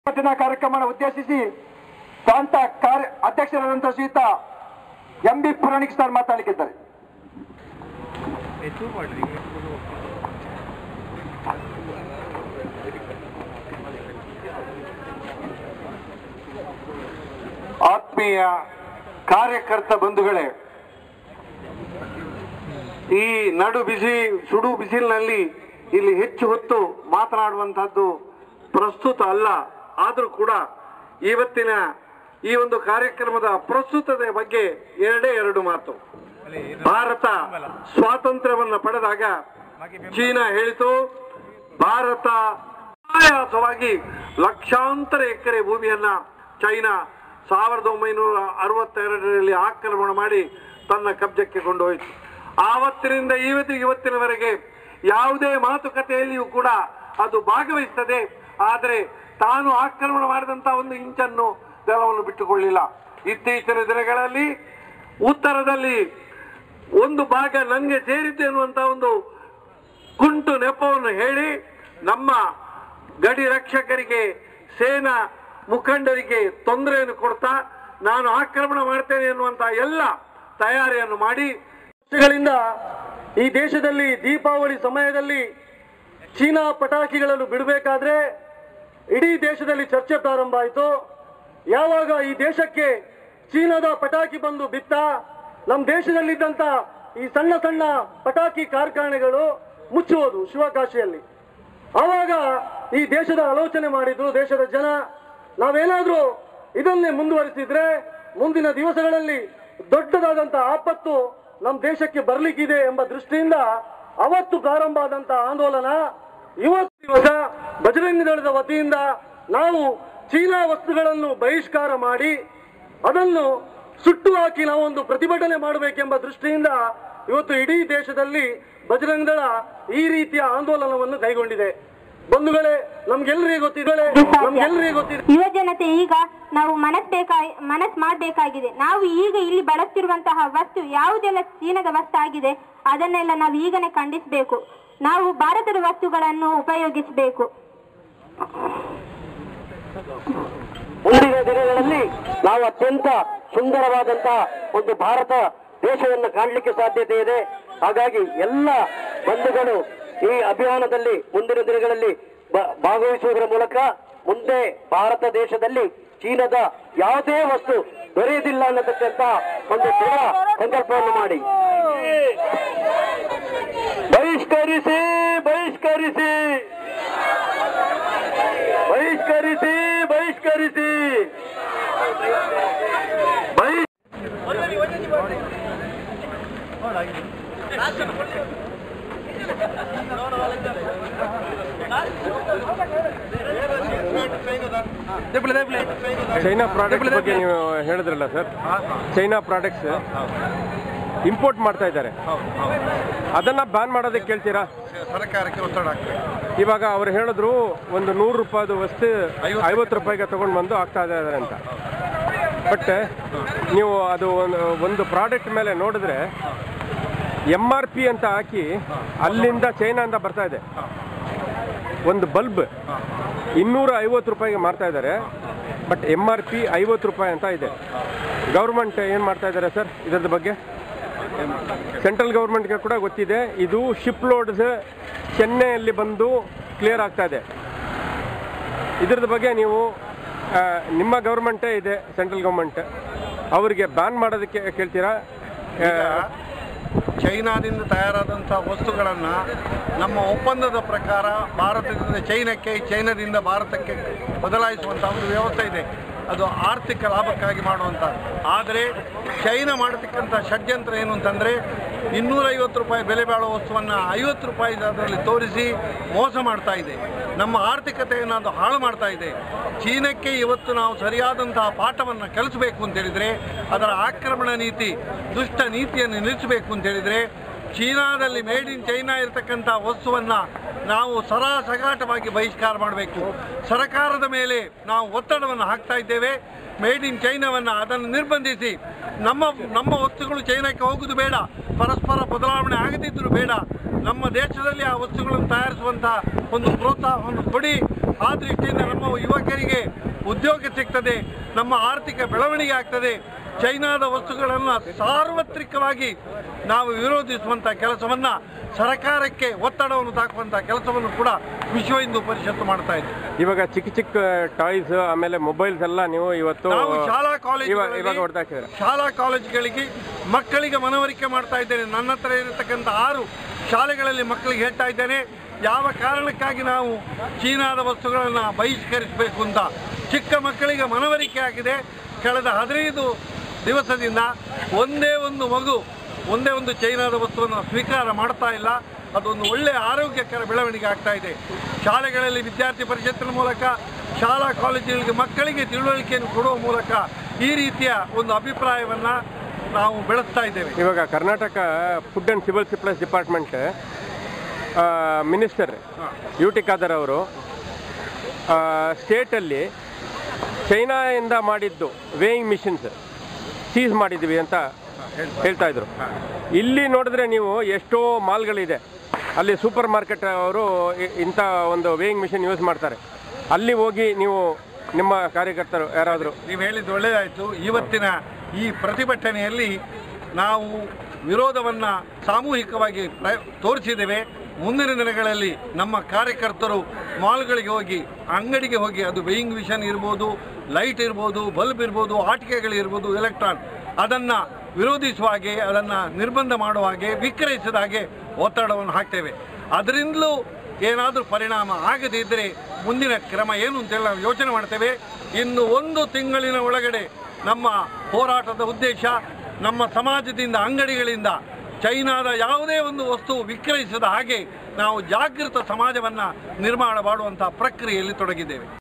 ಇವತ್ತಿನ ಕಾರ್ಯಕ್ರಮ ಉದ್ದೇಶಿಸಿ ಪ್ರಾಂತ ಕಾರ್ಯ ಅಧ್ಯಕ್ಷರಾದಂತಹ ಶ್ರೀಯುತ ಎಂ ಬಿ ಪುರಾಣಿಕ್ ಸರ್ ಮಾತಾಡಲಿಕ್ಕಿದ್ದಾರೆ ಆತ್ಮೀಯ ಕಾರ್ಯಕರ್ತ ಬಂಧುಗಳೇ ಈ ನಡು ಬಿಸಿ ಸುಡು ಬಿಸಿಲಿನಲ್ಲಿ ಇಲ್ಲಿ ಹೆಚ್ಚು ಹೊತ್ತು ಮಾತನಾಡುವಂತಹದ್ದು ಪ್ರಸ್ತುತ ಅಲ್ಲ ಆದರೂ ಕೂಡ ಇವತ್ತಿನ ಈ ಒಂದು ಕಾರ್ಯಕ್ರಮದ ಪ್ರಸ್ತುತತೆ ಬಗ್ಗೆ ಎರಡೇ ಎರಡು ಮಾತು ಭಾರತ ಸ್ವಾತಂತ್ರ್ಯವನ್ನ ಪಡೆದಾಗ ಚೀನಾ ಹೇಳಿತು ಭಾರತ ಆಯಾಸವಾಗಿ ಲಕ್ಷಾಂತರ ಎಕರೆ ಭೂಮಿಯನ್ನ ಚೈನಾ ಸಾವಿರದ ಒಂಬೈನೂರ ಅರವತ್ತೆರಡರಲ್ಲಿ ಆಕ್ರಮಣ ಮಾಡಿ ತನ್ನ ಕಬ್ಜಕ್ಕೆ ಕೊಂಡೊಯ್ತು ಆವತ್ತಿನಿಂದ ಇವತ್ತಿಗೆ ಇವತ್ತಿನವರೆಗೆ ಯಾವುದೇ ಮಾತುಕತೆಯಲ್ಲಿಯೂ ಕೂಡ ಅದು ಭಾಗವಹಿಸ್ತದೆ ಆದರೆ ತಾನು ಆಕ್ರಮಣ ಮಾಡಿದಂತ ಒಂದು ಇಂಚನ್ನು ನೆಲವನ್ನು ಬಿಟ್ಟುಕೊಳ್ಳಿಲ್ಲ ಇತ್ತೀಚಿನ ದಿನಗಳಲ್ಲಿ ಉತ್ತರದಲ್ಲಿ ಒಂದು ಭಾಗ ನಂಗೆ ಸೇರಿತು ಎನ್ನುವಂತ ಒಂದು ಕುಂಟು ನೆಪವನ್ನು ಹೇಳಿ ನಮ್ಮ ಗಡಿ ರಕ್ಷಕರಿಗೆ ಸೇನಾ ಮುಖಂಡರಿಗೆ ತೊಂದರೆಯನ್ನು ಕೊಡ್ತಾ ನಾನು ಆಕ್ರಮಣ ಮಾಡ್ತೇನೆ ಎನ್ನುವಂತ ಎಲ್ಲ ತಯಾರಿಯನ್ನು ಮಾಡಿ ವರ್ಷಗಳಿಂದ ಈ ದೇಶದಲ್ಲಿ ದೀಪಾವಳಿ ಸಮಯದಲ್ಲಿ ಚೀನಾ ಪಟಾಕಿಗಳನ್ನು ಬಿಡಬೇಕಾದ್ರೆ ಇಡೀ ದೇಶದಲ್ಲಿ ಚರ್ಚೆ ಪ್ರಾರಂಭ ಆಯಿತು ಯಾವಾಗ ಈ ದೇಶಕ್ಕೆ ಚೀನಾದ ಪಟಾಕಿ ಬಂದು ಬಿತ್ತ ನಮ್ಮ ದೇಶದಲ್ಲಿದ್ದಂಥ ಈ ಸಣ್ಣ ಸಣ್ಣ ಪಟಾಕಿ ಕಾರ್ಖಾನೆಗಳು ಮುಚ್ಚುವುದು ಶಿವಕಾಶಿಯಲ್ಲಿ ಆವಾಗ ಈ ದೇಶದ ಆಲೋಚನೆ ಮಾಡಿದ್ರು ದೇಶದ ಜನ ನಾವೇನಾದ್ರೂ ಇದನ್ನೇ ಮುಂದುವರಿಸಿದ್ರೆ ಮುಂದಿನ ದಿವಸಗಳಲ್ಲಿ ದೊಡ್ಡದಾದಂತ ಆಪತ್ತು ನಮ್ಮ ದೇಶಕ್ಕೆ ಬರ್ಲಿಕ್ಕಿದೆ ಎಂಬ ದೃಷ್ಟಿಯಿಂದ ಅವತ್ತು ಪ್ರಾರಂಭ ಆದಂತ ಆಂದೋಲನ ಇವತ್ತು ದಿವಸ ಬಜರಂಗ ದಳದ ವತಿಯಿಂದ ನಾವು ಚೀನಾ ವಸ್ತುಗಳನ್ನು ಬಹಿಷ್ಕಾರ ಮಾಡಿ ಅದನ್ನು ಸುಟ್ಟು ಹಾಕಿ ನಾವೊಂದು ಪ್ರತಿಭಟನೆ ಮಾಡಬೇಕೆಂಬ ದೃಷ್ಟಿಯಿಂದ ಇವತ್ತು ಇಡೀ ದೇಶದಲ್ಲಿ ಬಜರಂಗ ದಳ ಈ ರೀತಿಯ ಆಂದೋಲನವನ್ನು ಕೈಗೊಂಡಿದೆ ಬಂಧುಗಳೇ ನಮ್ಗೆಲ್ಲರಿಗೂ ಗೊತ್ತಿದೆ ನಮ್ಗೆಲ್ಲರಿಗೂ ಗೊತ್ತಿದೆ ಯುವ ಜನತೆ ಈಗ ನಾವು ಮನಸ್ ಬೇಕಾ ಮನಸ್ ಮಾಡಬೇಕಾಗಿದೆ ನಾವು ಈಗ ಇಲ್ಲಿ ಬಳಸ್ತಿರುವಂತಹ ವಸ್ತು ಯಾವುದೆಲ್ಲ ಚೀನಾದ ವಸ್ತು ಆಗಿದೆ ಅದನ್ನೆಲ್ಲ ನಾವು ಈಗನೇ ಖಂಡಿಸಬೇಕು ನಾವು ಭಾರತದ ವಸ್ತುಗಳನ್ನು ಉಪಯೋಗಿಸಬೇಕು ಮುಂದಿನ ದಿನಗಳಲ್ಲಿ ನಾವು ಅತ್ಯಂತ ಸುಂದರವಾದಂತ ಒಂದು ಭಾರತ ದೇಶವನ್ನು ಕಾಣಲಿಕ್ಕೆ ಸಾಧ್ಯತೆ ಇದೆ ಹಾಗಾಗಿ ಎಲ್ಲ ಬಂಧುಗಳು ಈ ಅಭಿಯಾನದಲ್ಲಿ ಮುಂದಿನ ದಿನಗಳಲ್ಲಿ ಬ- ಭಾಗವಹಿಸುವುದರ ಮೂಲಕ ಮುಂದೆ ಭಾರತ ದೇಶದಲ್ಲಿ ಚೀನಾದ ಯಾವುದೇ ವಸ್ತು ದೊರೆಯುವುದಿಲ್ಲ ಅನ್ನತಕ್ಕಂತ ಒಂದು ದೃಢ ಸಂಕಲ್ಪವನ್ನು ಮಾಡಿ ಬಹಿಷ್ಕರಿಸಿ ಬಹಿಷ್ಕರಿಸಿ ಬಹಿಷ್ಕರಿಸಿ ಬಹಿಷ್ಕರಿಸಿ ಬಹಿಷ್ ಚೈನಾ ಪ್ರಾಡಕ್ಟ್ ಬಗ್ಗೆ ನೀವು ಹೇಳಿದ್ರಲ್ಲ ಸರ್ ಚೈನಾ ಪ್ರಾಡಕ್ಟ್ಸ್ ಇಂಪೋರ್ಟ್ ಮಾಡ್ತಾ ಇದ್ದಾರೆ ಅದನ್ನ ಬ್ಯಾನ್ ಮಾಡೋದಕ್ಕೆ ಕೇಳ್ತೀರಾ ಸರ್ಕಾರಕ್ಕೆ ಒತ್ತಡ ಹಾಕ್ಬೇಕು ಇವಾಗ ಅವ್ರು ಹೇಳಿದ್ರು ಒಂದು ನೂರು ರೂಪಾಯಿದು ವಸ್ತು ಐವತ್ತು ರೂಪಾಯಿಗೆ ತಗೊಂಡು ಬಂದು ಆಗ್ತಾ ಇದ್ದಾರೆ ಅಂತ ಬಟ್ ನೀವು ಅದು ಒಂದು ಒಂದು ಪ್ರಾಡಕ್ಟ್ ಮೇಲೆ ನೋಡಿದ್ರೆ ಎಮ್ ಆರ್ ಪಿ ಅಂತ ಹಾಕಿ ಅಲ್ಲಿಂದ ಚೈನಾದಿಂದ ಬರ್ತಾ ಇದೆ ಒಂದು ಬಲ್ಬ್ ಇನ್ನೂರ ಐವತ್ತು ರೂಪಾಯಿಗೆ ಮಾರ್ತಾ ಇದ್ದಾರೆ ಬಟ್ ಎಮ್ ಆರ್ ಪಿ ಐವತ್ತು ರೂಪಾಯಿ ಅಂತ ಇದೆ ಗೌರ್ಮೆಂಟ್ ಏನು ಮಾಡ್ತಾ ಇದ್ದಾರೆ ಸರ್ ಇದ್ರದ್ದು ಬಗ್ಗೆ ಸೆಂಟ್ರಲ್ ಗೌರ್ಮೆಂಟ್ಗೆ ಕೂಡ ಗೊತ್ತಿದೆ ಇದು ಶಿಪ್ ಲೋಡ್ಸ್ ಚೆನ್ನೈಯಲ್ಲಿ ಬಂದು ಕ್ಲಿಯರ್ ಆಗ್ತಾ ಇದೆ ಇದ್ರದ್ದು ಬಗ್ಗೆ ನೀವು ಆ, ನಿಮ್ಮ ಗೌರ್ಮೆಂಟೇ ಇದೆ ಸೆಂಟ್ರಲ್ ಗೌರ್ಮೆಂಟ್ ಅವರಿಗೆ ಬ್ಯಾನ್ ಮಾಡೋದಕ್ಕೆ ಕೇಳ್ತೀರಾ ಆ, ಚೈನಾದಿಂದ ತಯಾರಾದಂಥ ವಸ್ತುಗಳನ್ನು ನಮ್ಮ ಒಪ್ಪಂದದ ಪ್ರಕಾರ ಭಾರತದಿಂದ ಚೈನಾಕ್ಕೆ ಚೈನಾದಿಂದ ಭಾರತಕ್ಕೆ ಬದಲಾಯಿಸುವಂಥ ಒಂದು ವ್ಯವಸ್ಥೆ ಇದೆ ಅದು ಆರ್ಥಿಕ ಲಾಭಕ್ಕಾಗಿ ಮಾಡುವಂಥ ಆದರೆ ಚೈನಾ ಮಾಡತಕ್ಕಂಥ ಷಡ್ಯಂತ್ರ ಏನು ಅಂತಂದರೆ ಇನ್ನೂರೈವತ್ತು ರೂಪಾಯಿ ಬೆಲೆ ಬಾಳುವ ವಸ್ತುವನ್ನು ಐವತ್ತು ರೂಪಾಯಿ ಅದರಲ್ಲಿ ತೋರಿಸಿ ಮೋಸ ಮಾಡ್ತಾ ಇದೆ ನಮ್ಮ ಆರ್ಥಿಕತೆಯನ್ನು ಅದು ಹಾಳು ಮಾಡ್ತಾ ಇದೆ ಚೀನಾಕ್ಕೆ ಇವತ್ತು ನಾವು ಸರಿಯಾದಂತಹ ಪಾಠವನ್ನು ಕಲಿಸಬೇಕು ಅಂತ ಹೇಳಿದರೆ ಅದರ ಆಕ್ರಮಣ ನೀತಿ ದುಷ್ಟ ನೀತಿಯನ್ನು ನಿಲ್ಲಿಸಬೇಕು ಅಂತ ಹೇಳಿದರೆ ಚೀನಾದಲ್ಲಿ ಮೇಡ್ ಇನ್ ಚೈನಾ ಇರತಕ್ಕಂಥ ವಸ್ತುವನ್ನು ನಾವು ಸರಾಸಗಾಟವಾಗಿ ಬಹಿಷ್ಕಾರ ಮಾಡಬೇಕು ಸರ್ಕಾರದ ಮೇಲೆ ನಾವು ಒತ್ತಡವನ್ನು ಹಾಕ್ತಾ ಇದ್ದೇವೆ ಮೇಡ್ ಇನ್ ಚೈನಾವನ್ನು ಅದನ್ನು ನಿರ್ಬಂಧಿಸಿ ನಮ್ಮ ನಮ್ಮ ವಸ್ತುಗಳು ಚೈನಾಕ್ಕೆ ಹೋಗುವುದು ಬೇಡ ಪರಸ್ಪರ ಬದಲಾವಣೆ ಆಗದಿದ್ದರೂ ಬೇಡ ನಮ್ಮ ದೇಶದಲ್ಲಿ ಆ ವಸ್ತುಗಳನ್ನು ತಯಾರಿಸುವಂಥ ಒಂದು ಪ್ರೋತ್ಸಾಹವನ್ನು ಕೊಡಿ ಆ ದೃಷ್ಟಿಯಿಂದ ನಮ್ಮ ಯುವಕರಿಗೆ ಉದ್ಯೋಗ ಸಿಗ್ತದೆ ನಮ್ಮ ಆರ್ಥಿಕ ಬೆಳವಣಿಗೆ ಆಗ್ತದೆ ಚೈನಾದ ವಸ್ತುಗಳನ್ನು ಸಾರ್ವತ್ರಿಕವಾಗಿ ನಾವು ವಿರೋಧಿಸುವಂಥ ಕೆಲಸವನ್ನು ಸರ್ಕಾರಕ್ಕೆ ಒತ್ತಡವನ್ನು ಹಾಕುವಂಥ ಕೆಲಸವನ್ನು ಕೂಡ ವಿಶ್ವ ಹಿಂದೂ ಪರಿಷತ್ತು ಮಾಡ್ತಾ ಇದೆ ಇವಾಗ ಚಿಕ್ಕ ಚಿಕ್ಕ ಟಾಯ್ಸ್ ಆಮೇಲೆ ಮೊಬೈಲ್ಸ್ ಎಲ್ಲ ನೀವು ಇವತ್ತು ನಾವು ಶಾಲಾ ಇವಾಗ ಇವಾಗ ಕಾಲೇಜು ಹೊಡೆದಾಕಿದ್ರೆ ಶಾಲಾ ಕಾಲೇಜುಗಳಿಗೆ ಮಕ್ಕಳಿಗೆ ಮನವರಿಕೆ ಮಾಡ್ತಾ ಇದ್ದೇನೆ ನನ್ನ ಹತ್ರ ಇರತಕ್ಕಂಥ ಆರು ಶಾಲೆಗಳಲ್ಲಿ ಮಕ್ಕಳಿಗೆ ಹೇಳ್ತಾ ಇದ್ದೇನೆ ಯಾವ ಕಾರಣಕ್ಕಾಗಿ ನಾವು ಚೀನಾದ ವಸ್ತುಗಳನ್ನು ಬಹಿಷ್ಕರಿಸಬೇಕು ಅಂತ ಚಿಕ್ಕ ಮಕ್ಕಳಿಗೆ ಮನವರಿಕೆ ಆಗಿದೆ ಕಳೆದ ಹದಿನೈದು ದಿವಸದಿಂದ ಒಂದೇ ಒಂದು ಮಗು ಒಂದೇ ಒಂದು ಚೈನಾದ ವಸ್ತುವನ್ನು ಸ್ವೀಕಾರ ಮಾಡ್ತಾ ಇಲ್ಲ ಅದೊಂದು ಒಳ್ಳೆಯ ಆರೋಗ್ಯಕರ ಬೆಳವಣಿಗೆ ಆಗ್ತಾ ಇದೆ ಶಾಲೆಗಳಲ್ಲಿ ವಿದ್ಯಾರ್ಥಿ ಪರಿಷತ್ತಿನ ಮೂಲಕ ಶಾಲಾ ಕಾಲೇಜುಗಳಿಗೆ ಮಕ್ಕಳಿಗೆ ತಿಳುವಳಿಕೆಯನ್ನು ಕೊಡುವ ಮೂಲಕ ಈ ರೀತಿಯ ಒಂದು ಅಭಿಪ್ರಾಯವನ್ನು ನಾವು ಬೆಳೆಸ್ತಾ ಇದ್ದೇವೆ ಇವಾಗ Karnataka food and civil supplies department minister U T Khader ಅವರು ಸ್ಟೇಟಲ್ಲಿ ಚೈನಾಯಿಂದ ಮಾಡಿದ್ದು ವೇಯಿಂಗ್ ಮಿಷಿನ್ಸ್ ಸೀಸ್ ಮಾಡಿದ್ವಿ ಅಂತ ಹೇಳ್ತಾ ಇದ್ರು ಇಲ್ಲಿ ನೋಡಿದ್ರೆ ನೀವು ಎಷ್ಟೋ ಮಾಲ್ಗಳಿದೆ ಅಲ್ಲಿ ಸೂಪರ್ ಮಾರ್ಕೆಟ್ ಅವರು ಇ- ಇಂಥ ಒಂದು ವೇಯಿಂಗ್ ಮಿಷಿನ್ ಯೂಸ್ ಮಾಡ್ತಾರೆ ಅಲ್ಲಿ ಹೋಗಿ ನೀವು ನಿಮ್ಮ ಕಾರ್ಯಕರ್ತರು ಯಾರಾದರೂ ನೀವು ಹೇಳಿದ್ದು ಒಳ್ಳೆಯದಾಯಿತು ಇವತ್ತಿನ ಈ ಪ್ರತಿಭಟನೆಯಲ್ಲಿ ನಾವು ವಿರೋಧವನ್ನು ಸಾಮೂಹಿಕವಾಗಿ ಪ್ರ- ತೋರಿಸಿದ್ದೇವೆ ಮುಂದಿನ ದಿನಗಳಲ್ಲಿ ನಮ್ಮ ಕಾರ್ಯಕರ್ತರು ಮಾಲ್ಗಳಿಗೆ ಹೋಗಿ ಅಂಗಡಿಗೆ ಹೋಗಿ ಅದು ವೇಯಿಂಗ್ ಮಿಷನ್ ಇರ್ಬೋದು ಲೈಟ್ ಇರ್ಬೋದು ಬಲ್ಬ್ ಇರ್ಬೋದು ಆಟಿಕೆಗಳಿರ್ಬೋದು ಎಲೆಕ್ಟ್ರಾನ್ ಅದನ್ನು ವಿರೋಧಿಸುವ ಹಾಗೆ ಅದನ್ನು ನಿರ್ಬಂಧ ಮಾಡುವ ಹಾಗೆ ವಿಕ್ರಯಿಸಿದ ಹಾಗೆ ಒತ್ತಡವನ್ನು ಹಾಕ್ತೇವೆ ಅದರಿಂದಲೂ ಏನಾದರೂ ಪರಿಣಾಮ ಆಗದೇ ಇದ್ದರೆ ಮುಂದಿನ ಕ್ರಮ ಏನು ಅಂತೇಳಿ ನಾವು ಯೋಚನೆ ಮಾಡ್ತೇವೆ ಇನ್ನು ಒಂದು ತಿಂಗಳಿನ ಒಳಗಡೆ ನಮ್ಮ ಹೋರಾಟದ ಉದ್ದೇಶ ನಮ್ಮ ಸಮಾಜದಿಂದ ಅಂಗಡಿಗಳಿಂದ ಚೈನಾದ ಯಾವುದೇ ಒಂದು ವಸ್ತು ವಿಕ್ರಯಿಸದ ಹಾಗೆ ನಾವು ಜಾಗೃತ ಸಮಾಜವನ್ನು ನಿರ್ಮಾಣ ಮಾಡುವಂಥ ಪ್ರಕ್ರಿಯೆಯಲ್ಲಿ ತೊಡಗಿದ್ದೇವೆ